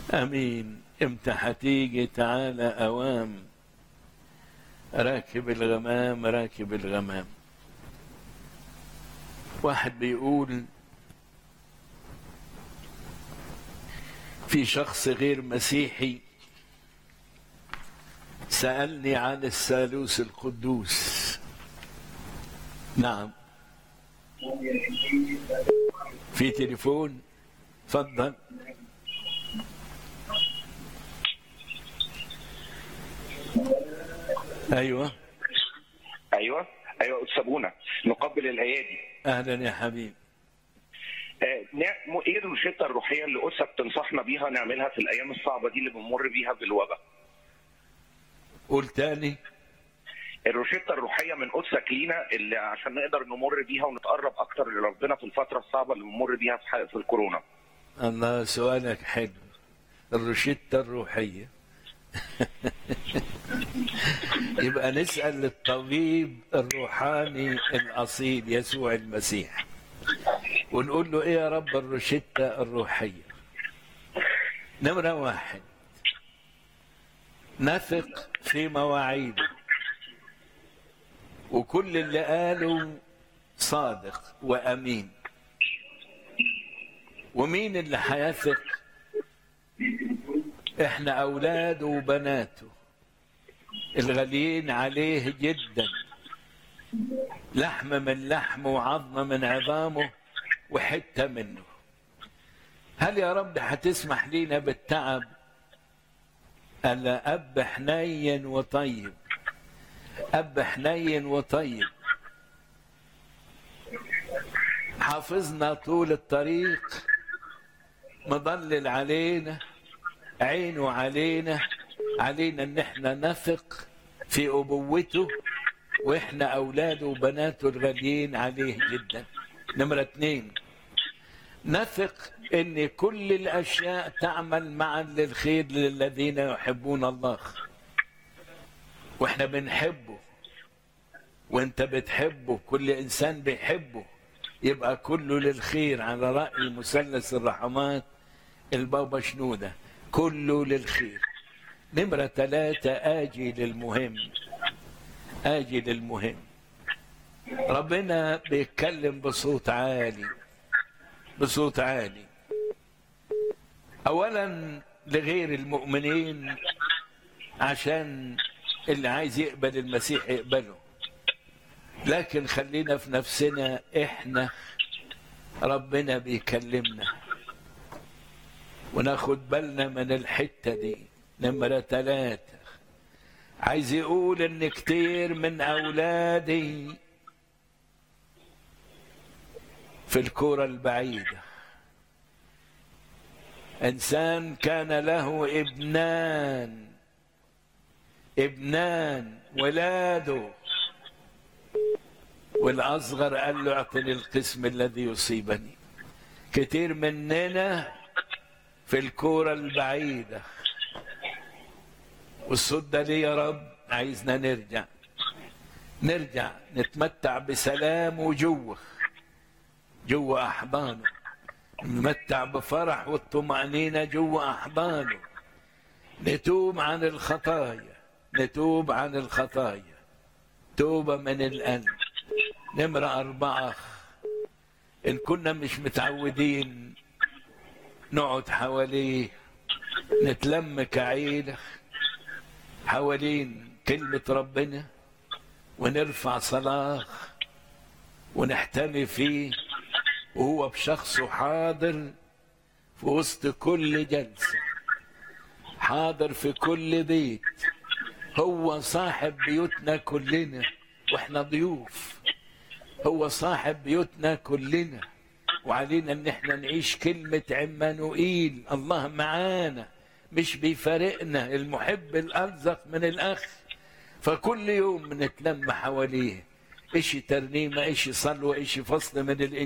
امين امتى هتيجي تعالى اوام راكب الغمام راكب الغمام واحد بيقول في شخص غير مسيحي سألني عن الثالوث القدوس نعم في تليفون تفضل ايوه ايوه ايوه استاذ بونا نقبل الايادي اهلا يا حبيبي آه، نع- م- ايه الروشته الروحيه اللي قدسك تنصحنا بيها نعملها في الايام الصعبه دي اللي بنمر بيها بالوباء قول تاني الروشته الروحيه من قدسك لينا اللي عشان نقدر نمر بيها ونتقرب اكتر لربنا في الفتره الصعبه اللي بنمر بيها في ح- في الكورونا الله سؤالك حلو الروشتة الروحية يبقى نسأل الطبيب الروحاني الأصيل يسوع المسيح ونقول له إيه يا رب الروشتة الروحية نمرة واحد نثق في مواعيده وكل اللي قاله صادق وأمين ومين اللي هيثق احنا اولاده وبناته الغاليين عليه جدا لحم من لحمه وعظم من عظامه وحته منه هل يا رب هتسمح لينا بالتعب الا اب حنين وطيب اب حنين وطيب حافظنا طول الطريق مضلل علينا عينه علينا علينا ان احنا نثق في ابوته واحنا اولاده وبناته الغاليين عليه جدا نمرة اتنين نثق ان كل الاشياء تعمل معا للخير للذين يحبون الله واحنا بنحبه وانت بتحبه كل انسان بيحبه يبقى كله للخير على رأي مثلث الرحمات البابا شنودة كله للخير نمرة ثلاثة آجي للمهم آجي للمهم ربنا بيتكلم بصوت عالي بصوت عالي أولا لغير المؤمنين عشان اللي عايز يقبل المسيح يقبله لكن خلينا في نفسنا احنا ربنا بيكلمنا وناخد بالنا من الحتة دي نمرة ثلاثة عايز يقول ان كتير من اولادي في الكرة البعيدة انسان كان له ابنان ابنان ولاده والاصغر قال له اعطني القسم الذي يصيبني كتير مننا في الكورة البعيدة والصوت ده ليه يا رب عايزنا نرجع نرجع نتمتع بسلام وجوه جوه أحضانه نتمتع بفرح والطمأنينة جوه أحضانه نتوب عن الخطايا نتوب عن الخطايا توبة من القلب نمرة أربعة إن كنا مش متعودين نقعد حواليه نتلم كعيلة حوالين كلمة ربنا ونرفع صلاة ونحتمي فيه وهو بشخصه حاضر في وسط كل جلسة حاضر في كل بيت هو صاحب بيوتنا كلنا واحنا ضيوف هو صاحب بيوتنا كلنا وعلينا ان احنا نعيش كلمة عمانوئيل الله معانا مش بيفارقنا المحب الألزق من الأخ فكل يوم بنتلم حواليه إشي ترنيمة إشي صلوة إشي فصل من الإنجيل